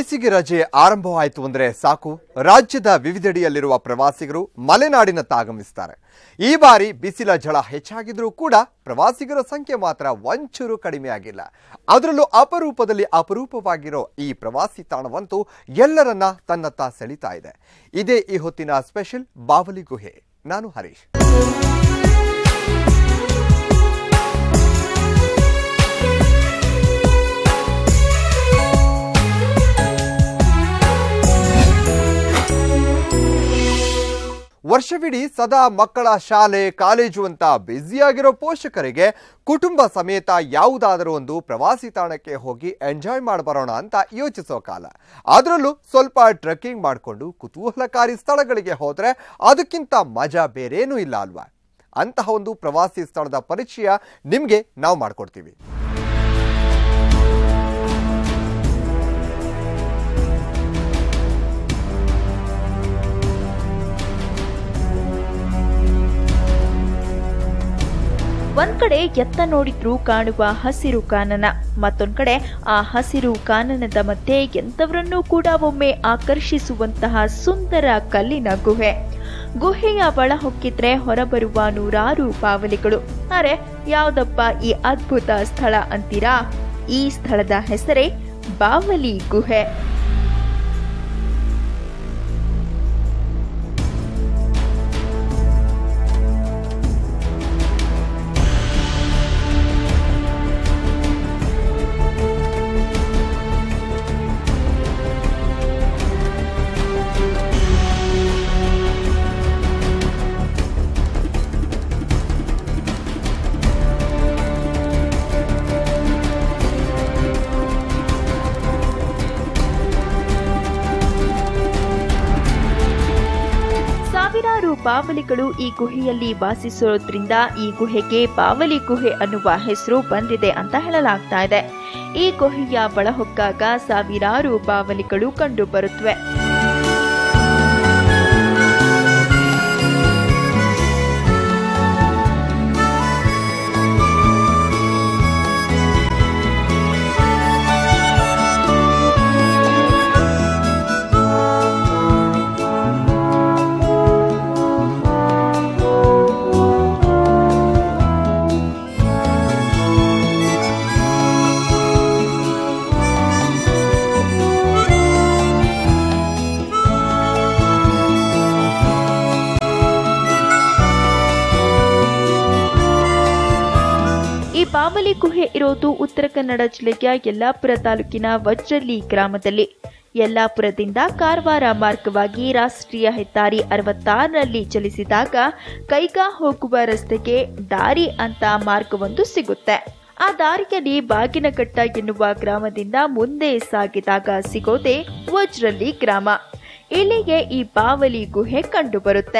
ಬೇಸಿಗೆ ರಜೆ ಆರಂಭವಾಯಿತು ಅಂದರೆ ಸಾಕು ರಾಜ್ಯದ ವಿವಿಧೆಡೆಯಲ್ಲಿರುವ ಪ್ರವಾಸಿಗರು ಮಲೆನಾಡಿನತ್ತ ಆಗಮಿಸ್ತಾರೆ ಈ ಬಾರಿ ಬಿಸಿಲ ಝಳ ಹೆಚ್ಚಾಗಿದ್ರೂ ಕೂಡ ಪ್ರವಾಸಿಗರ ಸಂಖ್ಯೆ ಮಾತ್ರ ಒಂಚೂರು ಕಡಿಮೆ ಆಗಿಲ್ಲ ಅದರಲ್ಲೂ ಅಪರೂಪದಲ್ಲಿ ಅಪರೂಪವಾಗಿರೋ ಈ ಪ್ರವಾಸಿ ತಾಣವಂತೂ ಎಲ್ಲರನ್ನ ತನ್ನತ್ತ ಸೆಳಿತಾ ಇದೆ ಇದೇ ಈ ಹೊತ್ತಿನ ಸ್ಪೆಷಲ್ ಬಾವಲಿ ಗುಹೆ ನಾನು ಹರೀಶ್ ವರ್ಷವಿಡೀ ಸದಾ ಮಕ್ಕಳ ಶಾಲೆ ಕಾಲೇಜು ಅಂತ ಬ್ಯುಸಿಯಾಗಿರೋ ಪೋಷಕರಿಗೆ ಕುಟುಂಬ ಸಮೇತ ಯಾವುದಾದರೂ ಒಂದು ಪ್ರವಾಸಿ ತಾಣಕ್ಕೆ ಹೋಗಿ ಎಂಜಾಯ್ ಮಾಡಬರೋಣ ಅಂತ ಯೋಚಿಸೋ ಕಾಲ ಅದರಲ್ಲೂ ಸ್ವಲ್ಪ ಟ್ರೆಕ್ಕಿಂಗ್ ಮಾಡಿಕೊಂಡು ಕುತೂಹಲಕಾರಿ ಸ್ಥಳಗಳಿಗೆ ಹೋದರೆ ಅದಕ್ಕಿಂತ ಮಜಾ ಬೇರೇನೂ ಇಲ್ಲ ಅಲ್ವಾ ಅಂತಹ ಒಂದು ಪ್ರವಾಸಿ ಸ್ಥಳದ ಪರಿಚಯ ನಿಮಗೆ ನಾವು ಮಾಡಿಕೊಡ್ತೀವಿ ಒಂದ್ ಕಡೆ ಎತ್ತ ನೋಡಿದ್ರೂ ಕಾಣುವ ಹಸಿರು ಕಾನನ ಮತ್ತೊಂದ್ ಕಡೆ ಆ ಹಸಿರು ಕಾನನದ ಮಧ್ಯೆ ಎಂಥವರನ್ನೂ ಕೂಡ ಒಮ್ಮೆ ಆಕರ್ಷಿಸುವಂತಹ ಸುಂದರ ಕಲ್ಲಿನ ಗುಹೆ ಗುಹೆಯ ಒಳ ಹೊಕ್ಕಿದ್ರೆ ಹೊರಬರುವ ನೂರಾರು ಬಾವಲಿಗಳು ಅರೆ ಯಾವ್ದಪ್ಪ ಈ ಅದ್ಭುತ ಸ್ಥಳ ಅಂತೀರಾ ಈ ಸ್ಥಳದ ಹೆಸರೇ ಬಾವಲಿ ಗುಹೆ ಸಾವಿರಾರು ಬಾವಲಿಗಳು ಈ ಗುಹೆಯಲ್ಲಿ ವಾಸಿಸೋದ್ರಿಂದ ಈ ಗುಹೆಗೆ ಬಾವಲಿ ಗುಹೆ ಅನ್ನುವ ಹೆಸರು ಬಂದಿದೆ ಅಂತ ಹೇಳಲಾಗ್ತಾ ಇದೆ ಈ ಗುಹೆಯ ಒಳಹೊಕ್ಕಾಗ ಸಾವಿರಾರು ಬಾವಲಿಗಳು ಕಂಡು ಬರುತ್ತವೆ ಈ ಬಾವಲಿ ಗುಹೆ ಇರೋದು ಉತ್ತರ ಕನ್ನಡ ಜಿಲ್ಲೆಯ ಯಲ್ಲಾಪುರ ತಾಲೂಕಿನ ವಜ್ರಲಿ ಗ್ರಾಮದಲ್ಲಿ ಯಲ್ಲಾಪುರದಿಂದ ಕಾರವಾರ ಮಾರ್ಗವಾಗಿ ರಾಷ್ಟ್ರೀಯ ಹೆದ್ದಾರಿ ಅರವತ್ತಾರರಲ್ಲಿ ಚಲಿಸಿದಾಗ ಕೈಗಾ ಹೋಗುವ ರಸ್ತೆಗೆ ದಾರಿ ಅಂತ ಮಾರ್ಗವೊಂದು ಸಿಗುತ್ತೆ ಆ ದಾರಿಯಲ್ಲಿ ಬಾಗಿನಘಟ್ಟ ಎನ್ನುವ ಗ್ರಾಮದಿಂದ ಮುಂದೆ ಸಾಗಿದಾಗ ಸಿಗೋದೆ ವಜ್ರಲಿ ಗ್ರಾಮ ಇಲ್ಲಿಗೆ ಈ ಬಾವಲಿ ಗುಹೆ ಕಂಡುಬರುತ್ತೆ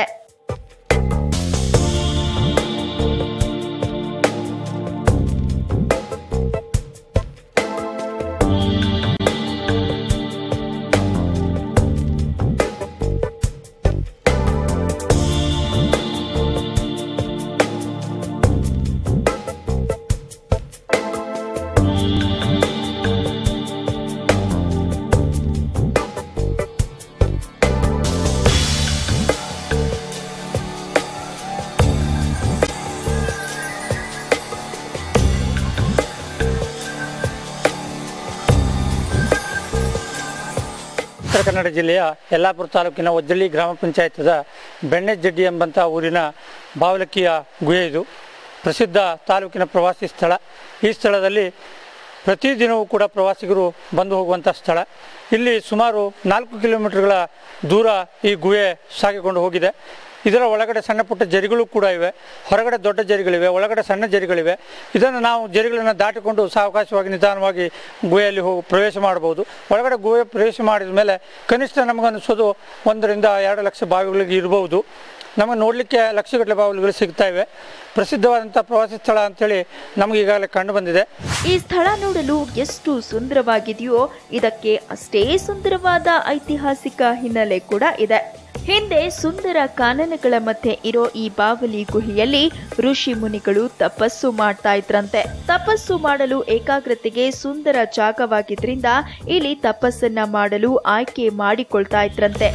ಉತ್ತರ ಕನ್ನಡ ಜಿಲ್ಲೆಯ ಯಲ್ಲಾಪುರ ತಾಲೂಕಿನ ಒಜ್ಜಳ್ಳಿ ಗ್ರಾಮ ಪಂಚಾಯತದ ಬೆಣ್ಣೆಜಡ್ಡಿ ಎಂಬಂಥ ಊರಿನ ಬಾವಲಕ್ಕಿಯ ಗುಹೆ ಇದು ಪ್ರಸಿದ್ಧ ತಾಲೂಕಿನ ಪ್ರವಾಸಿ ಸ್ಥಳ ಈ ಸ್ಥಳದಲ್ಲಿ ಪ್ರತಿದಿನವೂ ಕೂಡ ಪ್ರವಾಸಿಗರು ಬಂದು ಹೋಗುವಂಥ ಸ್ಥಳ ಇಲ್ಲಿ ಸುಮಾರು ನಾಲ್ಕು ಕಿಲೋಮೀಟರ್ಗಳ ದೂರ ಈ ಗುಹೆ ಸಾಗಿಕೊಂಡು ಹೋಗಿದೆ ಇದರ ಒಳಗಡೆ ಸಣ್ಣ ಪುಟ್ಟ ಜರಿಗಳು ಕೂಡ ಇವೆ ಹೊರಗಡೆ ದೊಡ್ಡ ಜರಿಗಳಿವೆ ಒಳಗಡೆ ಸಣ್ಣ ಜರಿಗಳಿವೆ ಇದನ್ನು ನಾವು ಜರಿಗಳನ್ನು ದಾಟಿಕೊಂಡು ಸಾವಕಾಶವಾಗಿ ನಿಧಾನವಾಗಿ ಗುಹೆಯಲ್ಲಿ ಹೋಗಿ ಪ್ರವೇಶ ಮಾಡಬಹುದು ಒಳಗಡೆ ಗುಹೆ ಪ್ರವೇಶ ಮಾಡಿದ ಮೇಲೆ ಕನಿಷ್ಠ ನಮಗನ್ನಿಸೋದು ಒಂದರಿಂದ ಎರಡು ಲಕ್ಷ ಬಾವಿಗಳಿಗೆ ಇರಬಹುದು ನಮಗೆ ನೋಡಲಿಕ್ಕೆ ಲಕ್ಷಗಟ್ಟಲೆ ಬಾವಿಗಳು ಸಿಗ್ತಾ ಇವೆ ಪ್ರಸಿದ್ಧವಾದಂಥ ಪ್ರವಾಸಿ ಸ್ಥಳ ಅಂತೇಳಿ ನಮಗೆ ಈಗಾಗಲೇ ಕಂಡು ಬಂದಿದೆ ಈ ಸ್ಥಳ ನೋಡಲು ಎಷ್ಟು ಸುಂದರವಾಗಿದೆಯೋ ಇದಕ್ಕೆ ಅಷ್ಟೇ ಸುಂದರವಾದ ಐತಿಹಾಸಿಕ ಹಿನ್ನೆಲೆ ಕೂಡ ಇದೆ ಹಿಂದೆ ಸುಂದರ ಕಾನನಗಳ ಮಧ್ಯೆ ಇರೋ ಈ ಬಾವಲಿ ಗುಹೆಯಲ್ಲಿ ಋಷಿ ಮುನಿಗಳು ತಪಸ್ಸು ಮಾಡ್ತಾ ಇದ್ರಂತೆ ತಪಸ್ಸು ಮಾಡಲು ಏಕಾಗ್ರತೆಗೆ ಸುಂದರ ಜಾಗವಾಗಿದ್ರಿಂದ ಇಲ್ಲಿ ತಪಸ್ಸನ್ನ ಮಾಡಲು ಆಯ್ಕೆ ಮಾಡಿಕೊಳ್ತಾ ಇದ್ರಂತೆ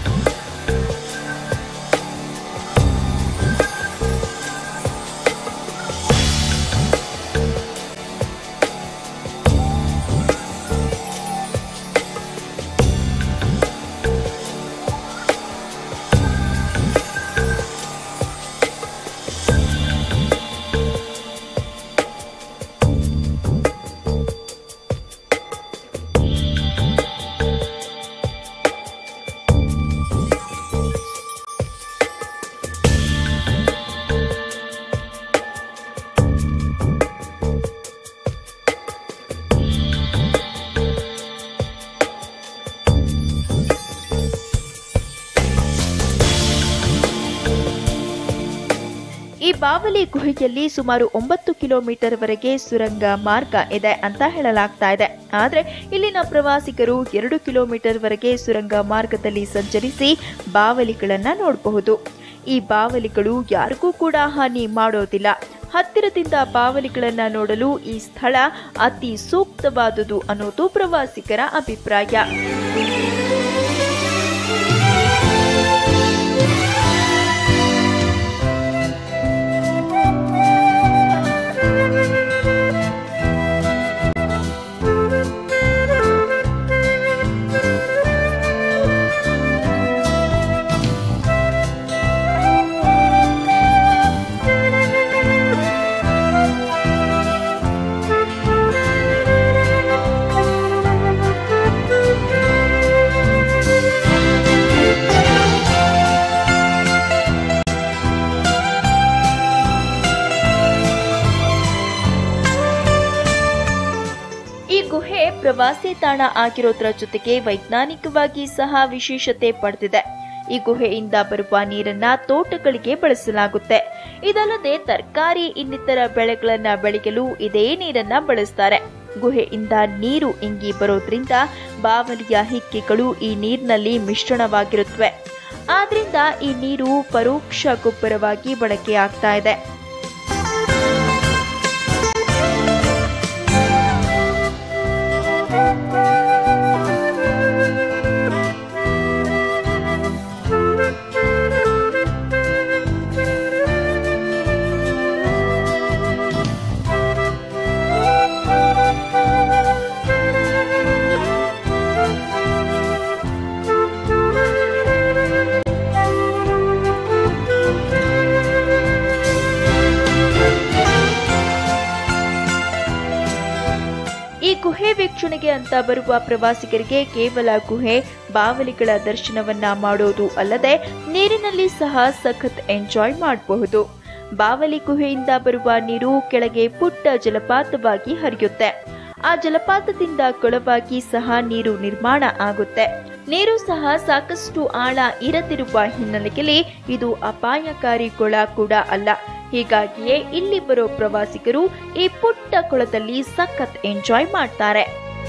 ಈ ಬಾವಲಿ ಗುಹೆಯಲ್ಲಿ ಸುಮಾರು ಒಂಬತ್ತು ಕಿಲೋಮೀಟರ್ ವರೆಗೆ ಸುರಂಗ ಮಾರ್ಗ ಇದೆ ಅಂತ ಹೇಳಲಾಗ್ತಾ ಇದೆ ಆದ್ರೆ ಇಲ್ಲಿನ ಪ್ರವಾಸಿಗರು ಎರಡು ಕಿಲೋಮೀಟರ್ ವರೆಗೆ ಸುರಂಗ ಮಾರ್ಗದಲ್ಲಿ ಸಂಚರಿಸಿ ಬಾವಲಿಗಳನ್ನ ನೋಡಬಹುದು ಈ ಬಾವಲಿಗಳು ಯಾರಿಗೂ ಕೂಡ ಹಾನಿ ಮಾಡೋದಿಲ್ಲ ಹತ್ತಿರದಿಂದ ಬಾವಲಿಗಳನ್ನ ನೋಡಲು ಈ ಸ್ಥಳ ಅತಿ ಸೂಕ್ತವಾದುದು ಅನ್ನೋದು ಪ್ರವಾಸಿಗರ ಅಭಿಪ್ರಾಯ ಈ ಗುಹೆ ಪ್ರವಾಸಿ ತಾಣ ಆಗಿರೋದ್ರ ಜೊತೆಗೆ ವೈಜ್ಞಾನಿಕವಾಗಿ ಸಹ ವಿಶೇಷತೆ ಪಡೆದಿದೆ ಈ ಗುಹೆಯಿಂದ ಬರುವ ನೀರನ್ನ ತೋಟಗಳಿಗೆ ಬಳಸಲಾಗುತ್ತೆ ಇದಲ್ಲದೆ ತರಕಾರಿ ಇನ್ನಿತರ ಬೆಳೆಗಳನ್ನ ಬೆಳೆಯಲು ಇದೇ ನೀರನ್ನ ಬಳಸ್ತಾರೆ ಗುಹೆಯಿಂದ ನೀರು ಇಂಗಿ ಬರೋದ್ರಿಂದ ಬಾವಲಿಯ ಹಿಕ್ಕಿಗಳು ಈ ನೀರಿನಲ್ಲಿ ಮಿಶ್ರಣವಾಗಿರುತ್ತವೆ ಆದ್ರಿಂದ ಈ ನೀರು ಪರೋಕ್ಷ ಗೊಬ್ಬರವಾಗಿ ಬಳಕೆಯಾಗ್ತಾ ಇದೆ ಈ ಗುಹೆ ವೀಕ್ಷಣೆಗೆ ಅಂತ ಬರುವ ಪ್ರವಾಸಿಗರಿಗೆ ಕೇವಲ ಗುಹೆ ಬಾವಲಿಗಳ ದರ್ಶನವನ್ನ ಮಾಡೋದು ಅಲ್ಲದೆ ನೀರಿನಲ್ಲಿ ಸಹ ಸಖತ್ ಎಂಜಾಯ್ ಮಾಡಬಹುದು ಬಾವಲಿ ಗುಹೆಯಿಂದ ಬರುವ ನೀರು ಕೆಳಗೆ ಪುಟ್ಟ ಜಲಪಾತವಾಗಿ ಹರಿಯುತ್ತೆ ಆ ಜಲಪಾತದಿಂದ ಕೊಳವಾಗಿ ಸಹ ನೀರು ನಿರ್ಮಾಣ ಆಗುತ್ತೆ ನೀರು ಸಹ ಸಾಕಷ್ಟು ಆಳ ಇರದಿರುವ ಹಿನ್ನೆಲೆಯಲ್ಲಿ ಇದು ಅಪಾಯಕಾರಿ ಕೊಳ ಕೂಡ ಅಲ್ಲ ಹೀಗಾಗಿಯೇ ಇಲ್ಲಿ ಬರೋ ಪ್ರವಾಸಿಗರು ಈ ಪುಟ್ಟ ಕೊಳದಲ್ಲಿ ಸಖತ್ ಎಂಜಾಯ್ ಮಾಡ್ತಾರೆ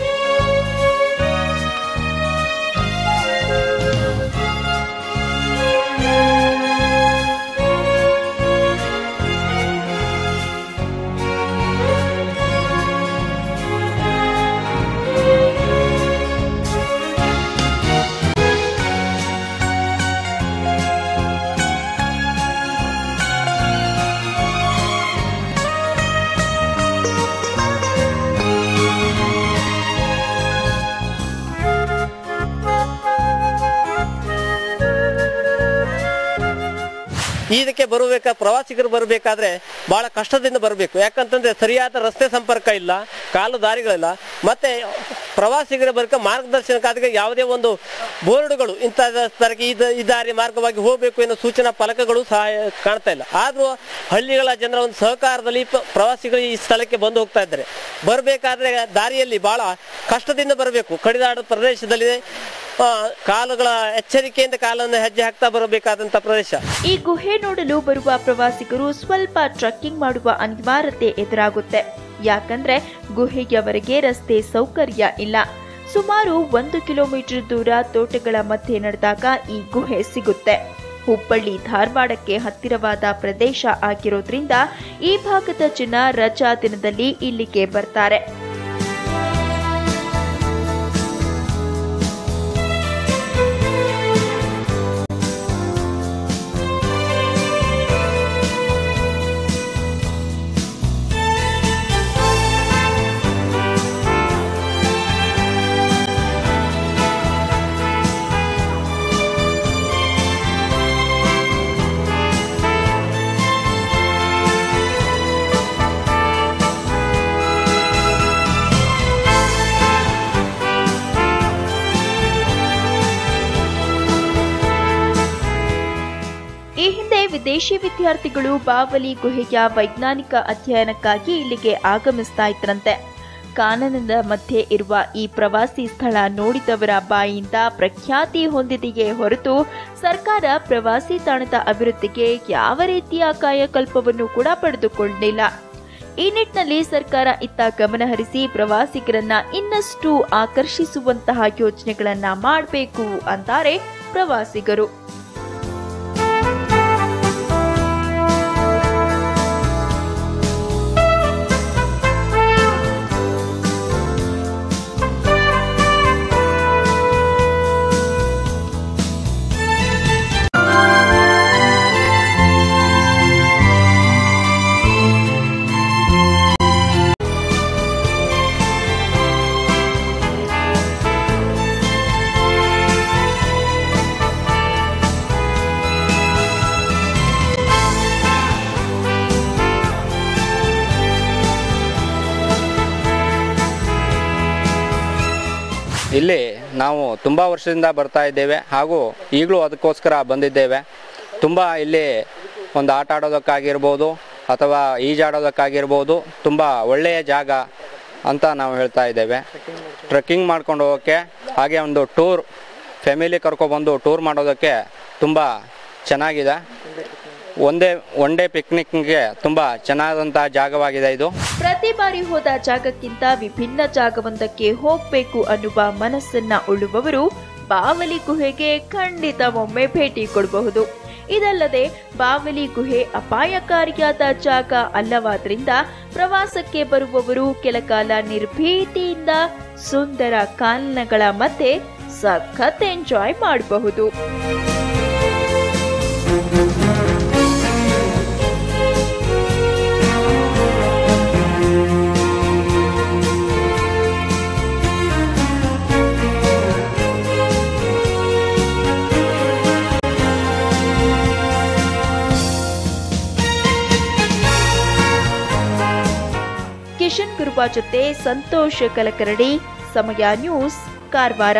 ಇದಕ್ಕೆ ಬರಬೇಕ ಪ್ರವಾಸಿಗರು ಬರಬೇಕಾದ್ರೆ ಬಹಳ ಕಷ್ಟದಿಂದ ಬರಬೇಕು ಯಾಕಂತಂದ್ರೆ ಸರಿಯಾದ ರಸ್ತೆ ಸಂಪರ್ಕ ಇಲ್ಲ ಕಾಲು ದಾರಿಗಳಿಲ್ಲ ಮತ್ತೆ ಪ್ರವಾಸಿಗರ ಬರಕ ಮಾರ್ಗದರ್ಶನಕ್ಕಾಗಿ ಯಾವುದೇ ಒಂದು ಬೋರ್ಡ್ಗಳು ಇಂಥ ಸ್ಥಳಕ್ಕೆ ಈ ದ- ಈ ದಾರಿ ಮಾರ್ಗವಾಗಿ ಹೋಗಬೇಕು ಎನ್ನುವ ಸೂಚನಾ ಫಲಕಗಳು ಸಹ ಕಾಣ್ತಾ ಇಲ್ಲ ಆದ್ರೂ ಹಳ್ಳಿಗಳ ಜನರ ಒಂದು ಸಹಕಾರದಲ್ಲಿ ಪ- ಪ್ರವಾಸಿಗರು ಈ ಸ್ಥಳಕ್ಕೆ ಬಂದು ಹೋಗ್ತಾ ಇದ್ದಾರೆ ಬರಬೇಕಾದ್ರೆ ದಾರಿಯಲ್ಲಿ ಬಹಳ ಕಷ್ಟದಿಂದ ಬರಬೇಕು ಕಡಿದಾಡ ಪ್ರದೇಶದಲ್ಲಿ ಆ, ಕಾಲುಗಳ ಎಚ್ಚರಿಕೆಯಿಂದ ಕಾಲನ್ನು ಹೆಜ್ಜೆ ಹಾಕ್ತಾ ಬರಬೇಕಾದಂತ ಪ್ರದೇಶ ಈ ಗುಹೆ ನೋಡಲು ಬರುವ ಪ್ರವಾಸಿಗರು ಸ್ವಲ್ಪ ಟ್ರಕ್ಕಿಂಗ್ ಮಾಡುವ ಅನಿವಾರ್ಯತೆ ಎದುರಾಗುತ್ತೆ ಯಾಕಂದ್ರೆ ಗುಹೆಯವರೆಗೆ ರಸ್ತೆ ಸೌಕರ್ಯ ಇಲ್ಲ ಸುಮಾರು ಒಂದು ಕಿಲೋಮೀಟರ್ ದೂರ ತೋಟಗಳ ಮಧ್ಯೆ ನಡೆದಾಗ ಈ ಗುಹೆ ಸಿಗುತ್ತೆ ಹುಬ್ಬಳ್ಳಿ ಧಾರವಾಡಕ್ಕೆ ಹತ್ತಿರವಾದ ಪ್ರದೇಶ ಆಗಿರೋದ್ರಿಂದ ಈ ಭಾಗದ ಜನ ರಜಾ ದಿನದಲ್ಲಿ ಇಲ್ಲಿಗೆ ಬರ್ತಾರೆ ಈ ಹಿಂದೆ ವಿದೇಶಿ ವಿದ್ಯಾರ್ಥಿಗಳು ಬಾವಲಿ ಗುಹೆಯ ವೈಜ್ಞಾನಿಕ ಅಧ್ಯಯನಕ್ಕಾಗಿ ಇಲ್ಲಿಗೆ ಆಗಮಿಸ್ತಾ ಇದ್ರಂತೆ ಕಾನನದ ಮಧ್ಯೆ ಇರುವ ಈ ಪ್ರವಾಸಿ ಸ್ಥಳ ನೋಡಿದವರ ಬಾಯಿಯಿಂದ ಪ್ರಖ್ಯಾತಿ ಹೊಂದಿದೆಯೇ ಹೊರತು ಸರ್ಕಾರ ಪ್ರವಾಸಿ ತಾಣದ ಅಭಿವೃದ್ಧಿಗೆ ಯಾವ ರೀತಿಯ ಕಾಯಕಲ್ಪವನ್ನು ಕೂಡ ಪಡೆದುಕೊಂಡಿಲ್ಲ ಈ ನಿಟ್ಟಿನಲ್ಲಿ ಸರ್ಕಾರ ಇತ್ತ ಗಮನಹರಿಸಿ ಪ್ರವಾಸಿಗರನ್ನ ಇನ್ನಷ್ಟು ಆಕರ್ಷಿಸುವಂತಹ ಯೋಜನೆಗಳನ್ನ ಮಾಡಬೇಕು ಅಂತಾರೆ ಪ್ರವಾಸಿಗರು ಇಲ್ಲಿ ನಾವು ತುಂಬ ವರ್ಷದಿಂದ ಬರ್ತಾ ಇದ್ದೇವೆ ಹಾಗೂ ಈಗಲೂ ಅದಕ್ಕೋಸ್ಕರ ಬಂದಿದ್ದೇವೆ ತುಂಬ ಇಲ್ಲಿ ಒಂದು ಆಟ ಆಡೋದಕ್ಕಾಗಿರ್ಬೋದು ಅಥವಾ ಈಜಾಡೋದಕ್ಕಾಗಿರ್ಬೋದು ತುಂಬ ಒಳ್ಳೆಯ ಜಾಗ ಅಂತ ನಾವು ಹೇಳ್ತಾ ಇದ್ದೇವೆ ಟ್ರೆಕ್ಕಿಂಗ್ ಮಾಡ್ಕೊಂಡು ಹೋಗೋಕ್ಕೆ ಹಾಗೆ ಒಂದು ಟೂರ್ ಫ್ಯಾಮಿಲಿ ಕರ್ಕೊಬಂದು ಟೂರ್ ಮಾಡೋದಕ್ಕೆ ತುಂಬ ಚೆನ್ನಾಗಿದೆ ಒಂದೇ ಒನ್ ಡೇ ಪಿಕ್ನಿಕ್ಗೆ ತುಂಬ ಚೆನ್ನಾದಂಥ ಜಾಗವಾಗಿದೆ ಇದು ಪ್ರತಿ ಬಾರಿ ಹೋದ ಜಾಗಕ್ಕಿಂತ ವಿಭಿನ್ನ ಜಾಗವೊಂದಕ್ಕೆ ಹೋಗ್ಬೇಕು ಅನ್ನುವ ಮನಸ್ಸನ್ನ ಉಳ್ಳುವವರು ಬಾವಲಿ ಗುಹೆಗೆ ಖಂಡಿತ ಒಮ್ಮೆ ಭೇಟಿ ಕೊಡಬಹುದು ಇದಲ್ಲದೆ ಬಾವಲಿ ಗುಹೆ ಅಪಾಯಕಾರಿಯಾದ ಜಾಗ ಅಲ್ಲವಾದ್ರಿಂದ ಪ್ರವಾಸಕ್ಕೆ ಬರುವವರು ಕೆಲಕಾಲ ನಿರ್ಭೀತಿಯಿಂದ ಸುಂದರ ಕಾನನಗಳ ಮಧ್ಯೆ ಸಖತ್ ಎಂಜಾಯ್ ಮಾಡಬಹುದು ಕಿಶನ್ ಗುರುವ ಜೊತೆ ಸಂತೋಷ್ ಕಲಕರಡಿ ಸಮಯ ನ್ಯೂಸ್ ಕಾರವಾರ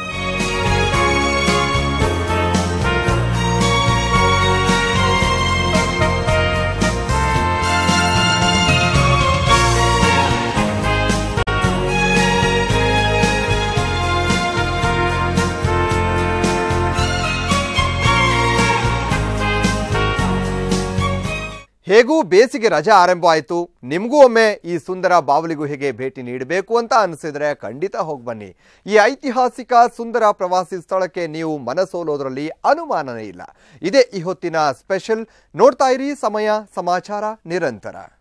ಹೇಗೂ ಬೇಸಿಗೆ ರಜೆ ಆರಂಭ ಆಯಿತು ನಿಮಗೂ ಒಮ್ಮೆ ಈ ಸುಂದರ ಬಾವಲಿ ಗುಹೆಗೆ ಭೇಟಿ ನೀಡಬೇಕು ಅಂತ ಅನಿಸಿದ್ರೆ ಖಂಡಿತ ಹೋಗಿ ಬನ್ನಿ ಈ ಐತಿಹಾಸಿಕ ಸುಂದರ ಪ್ರವಾಸಿ ಸ್ಥಳಕ್ಕೆ ನೀವು ಮನಸೋಲೋದ್ರಲ್ಲಿ ಅನುಮಾನನೇ ಇಲ್ಲ ಇದೇ ಈ ಹೊತ್ತಿನ ಸ್ಪೆಷಲ್ ನೋಡ್ತಾ ಇರಿ ಸಮಯ ಸಮಾಚಾರ ನಿರಂತರ